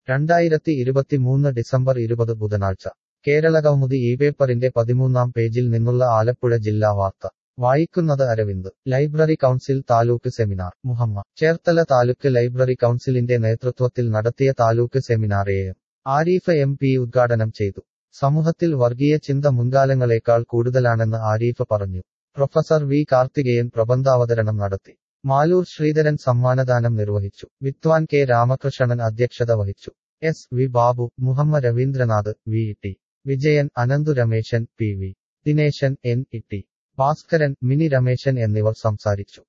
രണ്ടായിരത്തി ഇരുപത്തിമൂന്ന് ഡിസംബർ ഇരുപത് ബുധനാഴ്ച കേരളകൗമുദി ഈ പേപ്പറിന്റെ പതിമൂന്നാം പേജിൽ നിന്നുള്ള ആലപ്പുഴ ജില്ലാ വാർത്ത വായിക്കുന്നത് Aravind library council taluk seminar Muhamma Cherthala taluk library കൗൺസിലിന്റെ നേതൃത്വത്തിൽ നടത്തിയ taluk seminar A M Arif M P ഉദ്ഘാടനം ചെയ്തു സമൂഹത്തിൽ വർഗീയ ചിന്ത മുൻകാലങ്ങളെക്കാൾ കൂടുതലാണെന്ന് ആരീഫ് പറഞ്ഞു പ്രൊഫസർ വി കാർത്തികേയൻ പ്രബന്ധാവതരണം നടത്തി മാലൂർ ശ്രീധരൻ സമ്മാനദാനം നിർവഹിച്ചു വിദ്വാൻ കെ രാമകൃഷ്ണൻ അധ്യക്ഷത വഹിച്ചു S V Babu Muhamma Ravindranath V T Vijayan Ananthu Rameshan P V Dineshan N E T Bhaskaran Mini Rameshan എന്നിവർ സംസാരിച്ചു